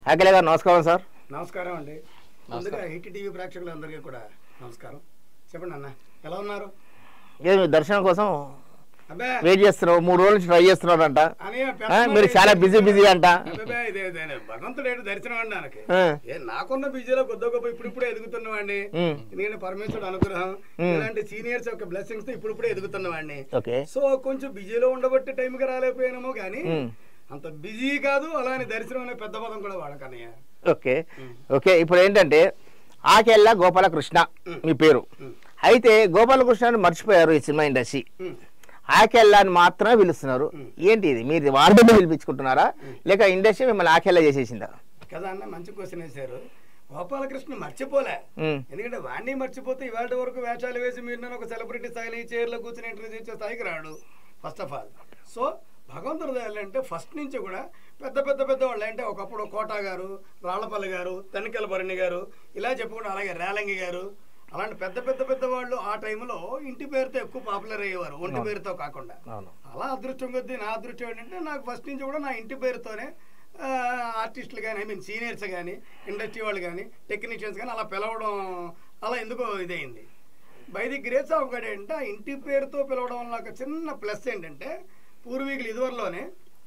అఖిల గారు నమస్కారం సార్ నమస్కారం అండి ముందుగా హిట్ టీవీ ప్రేక్షకులందరికీ కూడా నమస్కారం చెప్పండి అన్న ఎలా ఉన్నారు ఏ మీ దర్శనం కోసం అబ్బే వెయిట్ చేస్తున్నారు మూడు రోజుల నుంచి ట్రై చేస్తున్నారంట అని ఆ, మీరు చాలా బిజీ బిజీ అంట అబ్బే, ఇదే ఇదే భగవంతుడు ఏంటి దర్శనం అండి నాకు ఆ, ఏ నాకున్న బిజీలో కొద్ది గొప్ప ఇప్పుడిప్పుడే ఎదుగుతున్నవాడిని ఉమ్, ఎందుకంటే పరమేశ్వరుడు అనుగ్రహం ఇలాంటి సీనియర్స్ యొక్క బ్లెస్సింగ్స్ తో ఇప్పుడిప్పుడే ఎదుగుతున్నవాడిని ఓకే సో కొంచెం బిజీలో ఉండబట్టి టైంకి రాలేకపోయానేమో కానీ ఉమ్, అంత బిజీ కాదు అలానే దర్శనం అనే పెద్ద పదం కూడా వాడకన్నయ్య ఓకే ఓకే ఇప్పుడు ఏంటంటే ఆకెళ్ళ గోపాలకృష్ణ మీ పేరు ఉమ్. అయితే గోపాలకృష్ణని మర్చిపోయారు ఈ సినిమా ఇండస్ట్రీ ఉమ్. ఆకెళ్ళ అని మాత్రమే పిలుస్తున్నారు ఏంటి ఇది మీరు వార్డుని పిలిపించుకుంటున్నారా లేక ఇండస్ట్రీ మిమ్మల్ని ఆకెళ్ళ చేసేసిందా కదా అన్న మంచి క్వశ్చన్ వేశారు గోపాలకృష్ణ మర్చిపోలే ఉమ్, ఎందుకంటే వాడిని మర్చిపోతే ఇవాళ వరకు వేషాలు వేసి మీరు నన్ను ఒక సెలబ్రిటీ స్థాయిలో ఈ చైర్లో కూర్చొని ఇంటర్వ్యూ చేసే స్థాయికి రాడు ఫస్ట్ ఆఫ్ ఆల్ సో భగవంతుడు దయాలంటే ఫస్ట్ నుంచి కూడా పెద్ద పెద్ద పెద్ద వాళ్ళు అంటే ఒకప్పుడు కోటా గారు రాళ్లపల్లి గారు తనికెల భరణి గారు ఇలా చెప్పుకుంటే అలాగే రేలంగి గారు అలాంటి పెద్ద పెద్ద పెద్ద వాళ్ళు ఆ టైంలో ఇంటి పేరుతో ఎక్కువ పాపులర్ అయ్యేవారు ఒంటి పేరుతో కాకుండా అవును అలా అదృష్టం కొద్దీ నా అదృష్టం ఏంటంటే నాకు ఫస్ట్ నుంచి కూడా నా ఇంటి పేరుతోనే ఆ, ఆర్టిస్టులు కానీ ఐ మీన్ సీనియర్స్ కానీ ఇండస్ట్రీ వాళ్ళు కానీ టెక్నీషియన్స్ కానీ అలా పిలవడం అలా ఎందుకో ఇదైంది by the grace of god ఏంటంటే ఆ ఇంటి పేరుతో పిలవడం వల్ల ఒక చిన్న ప్లస్ ఏంటంటే పూర్వీకులు ఇదివరలోనే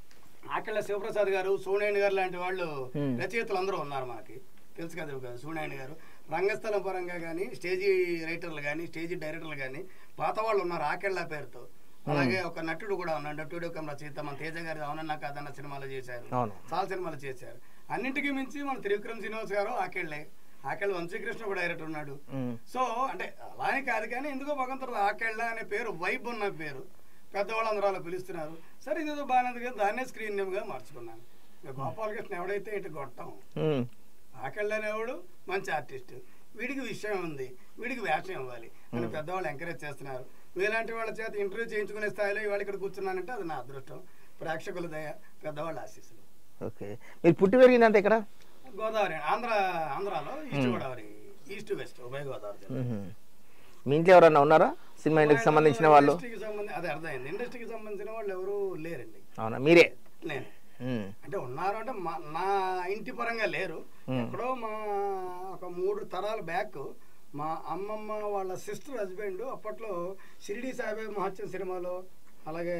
ఆకళ్ళ శివప్రసాద్ గారు సోనేణి గారు లాంటి వాళ్ళు Hmm. రచయితలు అందరూ ఉన్నారు మనకి తెలుసు కదా ఇవి సోనేణి గారు రంగస్థలం పరంగా కానీ స్టేజీ రైటర్లు కానీ స్టేజీ డైరెక్టర్లు కానీ పాత వాళ్ళు ఉన్నారు ఆకెళ్ళ పేరుతో అలాగే ఒక నటుడు కూడా ఉన్నాడు నటుడు ఒక రచయిత మన తేజ గారి అవునన్నా కాదన్న సినిమాలు చేశారు అవును చాలా సినిమాలు చేశారు అన్నింటికీ మించి మన త్రివిక్రమ్ శ్రీనివాస్ గారు ఆకెళ్ళే ఆకెళ్ళ వంశీకృష్ణ కూడా డైరెక్టర్ ఉన్నాడు ఉమ్, సో అంటే అలానే కాదు కానీ ఎందుకో భగవంతుడు ఆకెళ్ళ అనే పేరు వైబ్ ఉన్న పేరు పెద్దవాళ్ళు అందరూ అలా పిలుస్తున్నారు సరే ఇదేదో బాగానే ఉంది కదా దాన్నే స్క్రీన్ నేమ్గా మార్చుకున్నాను ఇక గోపాలకృష్ణ ఎవడైతే ఇటు గొట్టం ఉమ్, ఆకెళ్ళ అనేవాడు మంచి ఆర్టిస్ట్ వీడికి విషయం ఉంది వీడికి వేషం ఇవ్వాలి అని పెద్దవాళ్ళు ఎంకరేజ్ చేస్తున్నారు మీలాంటి వాళ్ళ చేత ఇంటర్వ్యూ చేయించుకునే స్థాయిలో ఇవాళ ఇక్కడ కూర్చున్నానంటే అది నా అదృష్టం ప్రేక్షకుల దయ పెద్దవాళ్ళ ఆశీస్సులు ఓకే మీరు పుట్టి పెరిగిందంటే ఇక్కడ గోదావరి ఆంధ్ర ఆంధ్రాలో ఈస్ట్ గోదావరి ఈస్ట్ వెస్ట్ ఉభయ గోదావరి జిల్లా. ఉహుం. మీ ఇంట్లో ఎవరన్నా ఉన్నారా సినిమా ఇండస్ట్రీకి సంబంధించిన వాళ్ళు ఇండస్ట్రీకి సంబంధించి అదే అర్థమైంది ఇండస్ట్రీకి సంబంధించిన వాళ్ళు ఎవరు లేరండి అవునా మీరే నేను ఉమ్, అంటే ఉన్నారు అంటే మా నా ఇంటి పరంగా లేరు ఎక్కడో మా ఒక మూడు తరాల బ్యాక్ మా అమ్మమ్మ వాళ్ళ సిస్టర్ హస్బెండ్ అప్పట్లో షిరిడి సాయిబాబా మహత్యం సినిమాలో అలాగే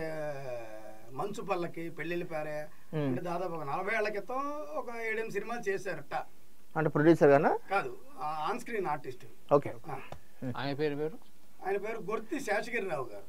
మంచు పల్లకి పెళ్ళిళ్ళ పేరే Hmm. అంటే దాదాపు ఒక నలభై ఏళ్ల క్రితం ఒక ఏడెనిమిది సినిమాలు చేశారట అంటే ప్రొడ్యూసర్ గానా కాదు ఆన్ స్క్రీన్ ఆర్టిస్ట్ ఓకే ఆయన పేరు పేరు ఆయన పేరు గొర్తి శేషగిరిరావు గారు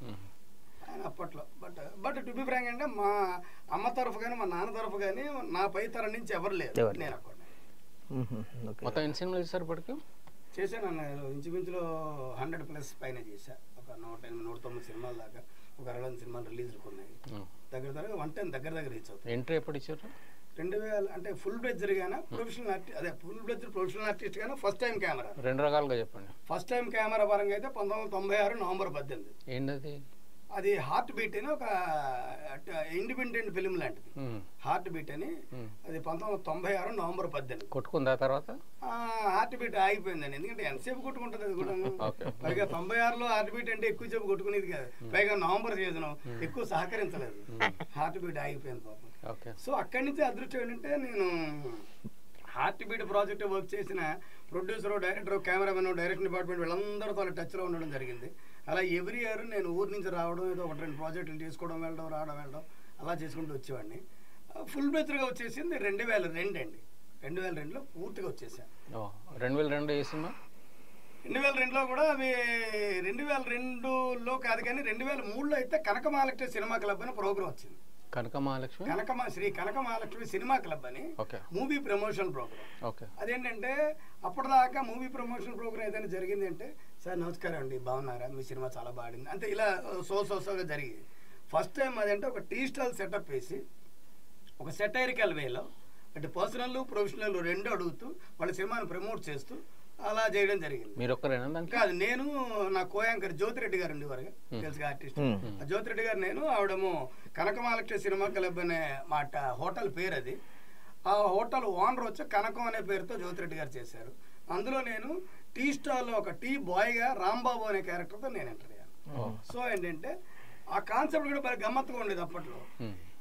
ఆయన అప్పట్లో but but to be frank అంటే మా అమ్మ తరఫు కానీ మా నాన్న తరఫు కానీ నా పై తరం నుంచి ఎవరు లేరు ఎవరు నేను అక్కడ ఉహుం, ఓకే మొత్తం ఎన్ని సినిమాలు చేశారు ఇప్పటికి చేశాను అన్న ఇంచుమించులో హండ్రెడ్ ప్లస్ పైన చేశా ఒక నూట ఎనిమిది నూట తొమ్మిది సినిమాల దాకా ఒక అరవై సినిమాలు రిలీజ్ ఉన్నాయి దగ్గర దగ్గర వన్ టెన్ దగ్గర దగ్గర రీచ్ అవుతాయి ఎంట్రీ ఎప్పుడు ఇచ్చారు రెండు వేల అంటే ఫుల్ బ్లెడ్జర్ గానా ప్రొఫెషనల్ ఆర్టిస్ట్ అదే ఫుల్ బ్లెడ్జర్ ప్రొఫెషనల్ ఆర్టిస్ట్ గానా ఫస్ట్ టైం కెమెరా రెండు రకాలుగా చెప్పండి ఫస్ట్ టైం కెమెరా పరంగా అయితే పంతొమ్మిది వందల తొంభై ఆరు నవంబర్ పద్దెనిమిది ఏంటది అది హార్ట్ బీట్ అని ఒక ఇండిపెండెంట్ ఫిలిం లాంటిది ఉమ్. హార్ట్ బీట్ అని ఉమ్. అది పంతొమ్మిది వందల తొంభై ఆరు నవంబర్ పద్దెనిమిది కొట్టుకుందా తర్వాత ఆ, హార్ట్ బీట్ ఆగిపోయిందండి ఎందుకంటే ఎంతసేపు కొట్టుకుంటుంది అది కూడా ఓకే. పైగా తొంభై ఆరులో హార్ట్ బీట్ అంటే ఎక్కువ సేపు కొట్టుకునేది కాదు పైగా నవంబర్ సీజన్ ఎక్కువ సహకరించలేదు హార్ట్ బీట్ ఆగిపోయింది పాపం ఓకే సో అక్కడి నుంచి అదృష్టం ఏంటంటే నేను హార్ట్ బీట్ ప్రాజెక్ట్ వర్క్ చేసిన producer director cameraman direction department వీళ్ళందరితో అలా టచ్లో ఉండడం జరిగింది అలా ఎవ్రీ ఇయర్ నేను ఊరి నుంచి రావడం ఏదో ఒకటి రెండు ప్రాజెక్టులు చేసుకోవడం వెళ్ళడం రావడం వెళ్ళడం అలా చేసుకుంటూ వచ్చేవాడిని ఫుల్ బెచ్గా వచ్చేసింది రెండు వేల రెండు అండి రెండు వేల రెండులో పూర్తిగా వచ్చేసాను ఓ, రెండు వేల రెండు ఏ సినిమా రెండు వేల రెండులో కూడా అవి రెండు వేల రెండులో కాదు కానీ రెండు వేల మూడులో అయితే కనక మహాలక్ష్మి సినిమా క్లబ్ అని ప్రోగ్రామ్ వచ్చింది కనక మహాలక్ష్మి కనకమా శ్రీ కనక మహాలక్ష్మి సినిమా క్లబ్ అని okay movie promotion program okay అదేంటంటే అప్పటిదాకా మూవీ ప్రమోషన్ ప్రోగ్రామ్ ఏదైనా జరిగింది అంటే సార్ నమస్కారం అండి బాగున్నారా మీ సినిమా చాలా బాగుంది అంటే ఇలా సో సో సోగా జరిగేది ఫస్ట్ టైం అదంటే ఒక టీ స్టాల్ సెటప్ వేసి ఒక సెటైరికల్ వేలో అంటే పర్సనల్ ప్రొఫెషనల్ రెండు అడుగుతూ వాళ్ళ సినిమాని ప్రమోట్ చేస్తూ అలా చేయడం జరిగింది మీరు ఒక్కరేనా దాంట్లో కాదు నేను నా కోయాంకర్ జ్యోతిరెడ్డి గారు ఉండేవారు తెలుసుగా ఆర్టిస్ట్ Hmm. ఆ జ్యోతిరెడ్డి గారు నేను ఆవిడేమో కనకమాలక్ష్మి సినిమా క్లబ్ అనే మాట హోటల్ పేరు అది ఆ హోటల్ ఓనర్ వచ్చి కనకం అనే పేరుతో జ్యోతిరెడ్డి గారు చేశారు అందులో నేను టీ స్టాల్లో ఒక టీ బాయ్గా రాంబాబు అనే క్యారెక్టర్తో నేను ఎంటర్ అయ్యాను ఓ. సో ఏంటంటే ఆ కాన్సెప్ట్ కూడా బాగా గమ్మత్తుగా ఉండేది అప్పట్లో ఉమ్.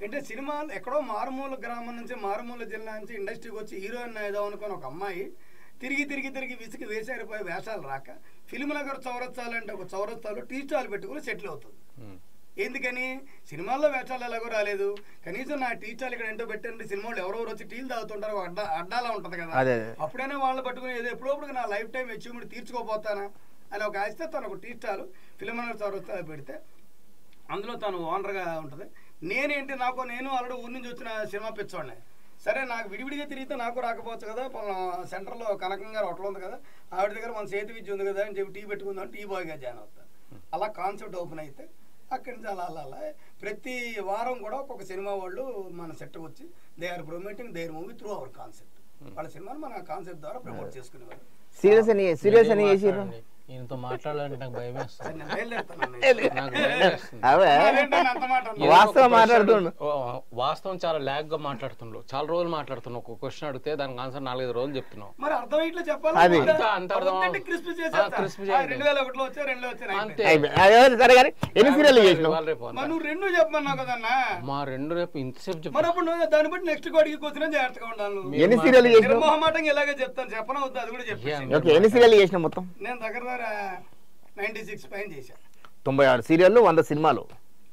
అంటే సినిమాలు ఎక్కడో మారుమూల గ్రామం నుంచి మారుమూల జిల్లా నుంచి ఇండస్ట్రీకి వచ్చి హీరోయిన్ ఏదో అనుకుని ఒక అమ్మాయి తిరిగి తిరిగి తిరిగి విసిగి వేసారిపోయి వేషాలు రాక ఫిల్మ్ నగర్ చౌరస్తాలంటే ఒక చౌరస్తాలో టీ స్టాల్ పెట్టుకుని సెటిల్ అవుతుంది ఉమ్. ఎందుకని సినిమాల్లో వేషాలు ఎలాగో రాలేదు కనీసం నా టీ స్టాల్ ఇక్కడ ఏంటో పెట్టండి సినిమాలు ఎవరెవరు వచ్చి టీలు తాగుతుంటారు ఒక అడ్డా అడ్డాలా ఉంటుంది కదా అదే, అదే. అప్పుడైనా వాళ్ళని పట్టుకుని ఏదో ఎప్పుడప్పుడు నా లైఫ్ టైం అచీవ్మెంట్ తీర్చుకోపోతానా అని ఒక ఆశతో తను ఒక టీ స్టాల్ ఫిల్మ్ నగర్ చౌరస్తాలో పెడితే అందులో తను ఓనర్గా ఉంటుంది నేనేంటి నాకు నేను ఆల్రెడీ ఊరి నుంచి వచ్చిన సినిమా పిచ్చోడిని సరే నాకు విడివిడిగా తిరిగితే నాకు రాకపోవచ్చు కదా పలానా సెంటర్లో కనకం గారు హోటల్ ఉంది కదా ఆవిడ దగ్గర మన చేతి విద్య ఉంది కదా అని చెప్పి టీ పెట్టుకుందాం టీ బాయ్గా జాయిన్ అవుతా అలా కాన్సెప్ట్ ఓపెన్ అయితే అక్కడి నుంచి అలా అలా అలా ప్రతి వారం కూడా ఒక్కొక్క సినిమా వాళ్ళు మన సెట్ వచ్చి they are promoting their movie through our concept వాళ్ళ సినిమాని మన కాన్సెప్ట్ ద్వారా ప్రమోట్ చేసుకునేవారు సీరియస్ అని సీరియస్ అని మీరేం చేసిర్రు మాట్లాడండి. ఈయనతో మాట్లాడాలంటే నాకు భయం సరే, వేస్తుంది నేను బయలుదేరుతానండి. నాకు భయం వేస్తుంది. అవే నాదేంటని అంత మాట అన్నావు? ఏదో వాస్తవం ఒక మాట్లాడుతుండు. question- ఓ, వాస్తవం చాలా ల్యాగ్ గా మాట్లాడుతుండ్రు చాలా రోజులు మాట్లాడుతున్నావు ఒక క్వశ్చన్ అడిగితే దానికి ఆన్సర్ నాలుగైదు రోజులు చెప్తున్నావు మరి అర్థం ఇట్లా చెప్పాలి అది. అంత- అంత అర్థం అవ్వదు. క్రిస్ప్ ఆ, crisp చేయండి. రెండు వేల ఒకటిలో వచ్చా రెండు వేల వచ్చా అంతే. అయిపోయి- అదే సరే కానీ ఎన్ని సీరియల్ చేసినావు ఇవాళ రేపు అంతా. మరి నువ్వు రెండు చెప్పమన్నావు కదన్నా మా రెండు రేపు ఇంతసేపు మరి చెప్పు అప్పుడు నువ్వు దాన్ని బట్టి నెక్స్ట్ కోడికి కూర్చుని జాగ్రత్తగా ఉండాలి నువ్వు. ఎన్ని సీరియల్ చేసినావు నిర్మోహమాటంగా ఇలాగే చెప్తాను చెప్పన వద్దు అది కూడా చెప్పేసి ఓకే ఎన్ని సీరియల్ చేసినావు మొత్తం నేను దగ్గర దగ్గర నైన్టీ సిక్స్ పైన చేశాను తొంభై ఆరు సీరియళ్ళు వంద సినిమాలు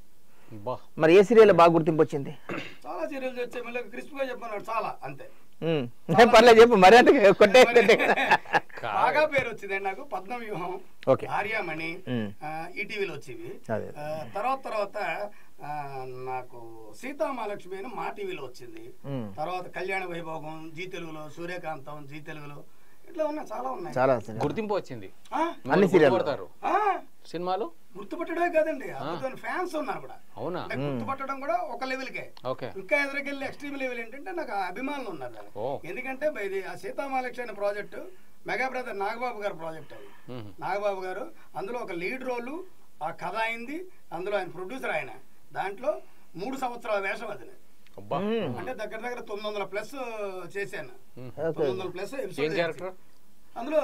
బా మరి ఏ సీరియల్ బాగా గుర్తింపు వచ్చింది చాలా సీరియల్స్ వచ్చాయి మళ్ళీ క్రిస్ప్ గా చెప్పన్నాడు చాలా అంతే ఉమ్. పర్లేదు చెప్పు మరి అంటే కొట్టే కొట్టే బాగా పేరు వచ్చింది నాకు పద్మవ్యూహం ఓకే ఆర్యామణి ఉమ్. ఆ, ఈటీవీలో వచ్చేవి అదే. ఆ, తర్వాత తర్వాత ఆ, నాకు సీతామహాలక్ష్మి అని మా టీవీలో వచ్చింది ఉమ్. తర్వాత కళ్యాణ వైభోగం జీ తెలుగులో సూర్యకాంతం జీ తెలుగులో ఇట్లా ఉన్నాయి చాలా ఉన్నాయి చాలా సినిమా. గుర్తింపు వచ్చింది ఆ? అన్ని సీరియల్ గుర్తుపడతారు ఆ, సినిమాలు గుర్తుపట్టడమే కాదండి అద్భుతమైన ఫ్యాన్స్ ఉన్నారు కూడా అవునా అంటే గుర్తుపట్టడం కూడా ఒక లెవెల్కే ఓకే ఇంకా ఎదురుకెళ్ళి ఎక్స్ట్రీమ్ లెవెల్ ఏంటంటే నాకు ఆ అభిమానులు ఉన్నారు దానికి. ఓ. ఎందుకంటే ఇది ఆ సీతామహాలక్ష్మి అనే ప్రాజెక్టు మెగా బ్రదర్ నాగబాబు గారి ప్రాజెక్ట్ అది మ్మ్. నాగబాబు గారు అందులో ఒక లీడ్ రోలు ఆ కథ అయింది అందులో ఆయన ప్రొడ్యూసర్ ఆయన దాంట్లో మూడు సంవత్సరాల వేషం అది నాది. అబ్బా మ్మ్. అంటే దగ్గర దగ్గర తొమ్మిది వందల ప్లస్ చేశాను మ్మ్. ఓకే. తొమ్మిది వందల ప్లస్ ఏం క్యారెక్టర్ అందులో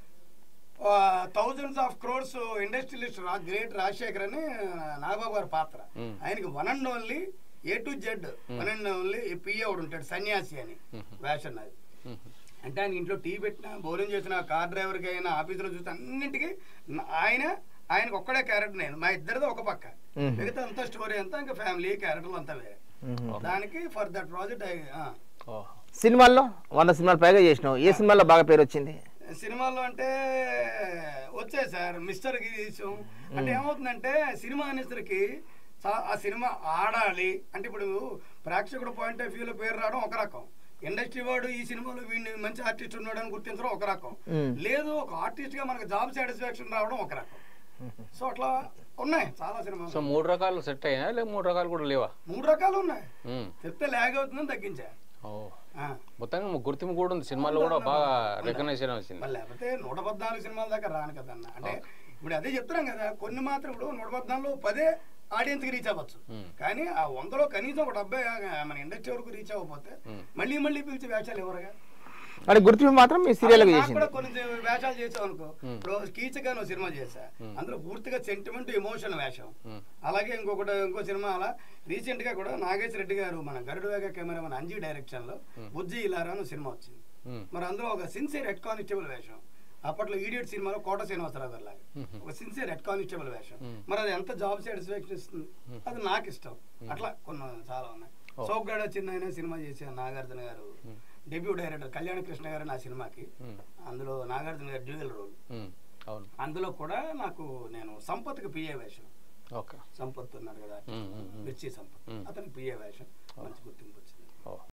thousands of crores industrialist great Rajasekhar అని నాగబాబు గారి పాత్ర మ్మ్. ఆయనకి one and only A to Z one and only PA ఒకడు ఉంటాడు సన్యాసి అని వేషన్ అది మ్మ్. అంటే ఆయన ఇంట్లో టీ పెట్టినా భోజనం చేసిన కార్ డ్రైవర్కి అయినా ఆఫీసులో చూస్తే అన్నింటికి న- ఆయన ఆయనకు ఒక్కడే క్యారెక్టర్ నేను మా ఇద్దరిది ఒక పక్క మ్మ్. మిగతా అంతా స్టోరీ అంతా ఇంకా ఫ్యామిలీ క్యారెక్టర్లు అంతా వేరే ఉమ్. దానికి ఫర్ దట్ ప్రాజెక్ట్ ఓహో. సినిమాల్లో వంద సినిమాలు పైగా చేసినావు ఏ సినిమాలో బాగా పేరు వచ్చింది సినిమాల్లో అంటే వచ్చాయి సార్ మిస్టర్ గిరీశం అంటే ఏమవుతుందంటే సినిమా అనేసరికి చా- ఆ సినిమా ఆడాలి అంటే ఇప్పుడు ప్రేక్షకుడు పాయింట్ ఆఫ్ వ్యూలో పేరు రావడం ఒక రకం ఇండస్ట్రీ వాడు ఈ సినిమాలో వీడిని మంచి ఆర్టిస్ట్ ఉన్నాడు అని గుర్తించడం ఒక రకం మ్మ్. లేదు ఒక ఆర్టిస్ట్ గా మనకు జాబ్ సాటిస్ఫాక్షన్ రావడం ఒక రకం సో అట్లా ఉన్నాయి చాలా సో సినిమాలు మూడు రకాలు సెట్ అయ్యా లేక మూడు రకాలు కూడా లేవా మూడు రకాలు ఉన్నాయి మ్మ్. చెప్తే లాగ్ అవుతుందని తగ్గించా ఓ ఆ. మొత్తంగా గుర్తింపు కూడా ఉంది సినిమాలో కూడా బాగా రికగ్నైజేషన్ వచ్చింది మరి లేకపోతే నూట పద్నాలుగు సినిమాల దాకా రాను కదన్న అంటే ఇప్పుడు అదే చెప్తున్నాం కదా కొన్ని మాత్రం ఇప్పుడు నూట పద్నాలుగులో పదే ఆడియన్స్ కి రీచ్ అవ్వచ్చు మ్మ్. కానీ ఆ వందలో కనీసం ఒక డెబ్బై ఆ, మన ఇండస్ట్రీ వరకు రీచ్ అవ్వకపోతే మ్మ్. మళ్ళీ మళ్ళీ పిలిచి వేషాలు ఎవరుగా అంటే గుర్తింపు మాత్రం మీ సీరియల్కి నాకు చేసింది కూడా కొన్ని వేషాలు చేసావు అనుకో మ్మ్. ఇప్పుడు కీచగా నువ్వు సినిమా చేసా అందులో పూర్తిగా సెంటిమెంట్ ఎమోషన్ వేషం మ్మ్. అలాగే ఇంకొకటి ఇంకో సినిమా అలా రీసెంట్ గా కూడా నాగేశ్వర రెడ్డి గారు మన గరుడు వేగ కెమెరా మన అంజీ డైరెక్షన్ లో బుజ్జి ఇలారా అని సినిమా వచ్చింది మ్మ్. మరి అందులో ఒక సిన్సియర్ హెడ్ కానిస్టేబుల్ వేషం అప్పట్లో ఈడియట్ సినిమాలో కోట శ్రీనివాసరావు గారు లాగా ఒక సిన్సియర్ హెడ్ కానిస్టేబుల్ వేషం మరి అది ఎంత జాబ్ సాటిస్ఫాక్షన్ ఇస్తుంది అది నాకు ఇష్టం అట్లా కొన్ని చాలా ఉన్నాయి సోగ్గాడ చిన్న ఆయన సినిమా చేసిన నాగార్జున గారు డెబ్యూ డైరెక్టర్ కళ్యాణ కృష్ణ గారు నా సినిమాకి మ్మ్. అందులో నాగార్జున గారు డ్యూయల్ రోల్ మ్మ్. అవును అందులో కూడా నాకు నేను సంపత్కి పిఏ వేషం ఓకే సంపత్ ఉన్నారు కదా మ్మ్, మ్మ్, మ్మ్. మిర్చి సంపత్ మ్మ్. అతనికి పిఏ వేషం మంచి గుర్తింపు వచ్చింది ఓ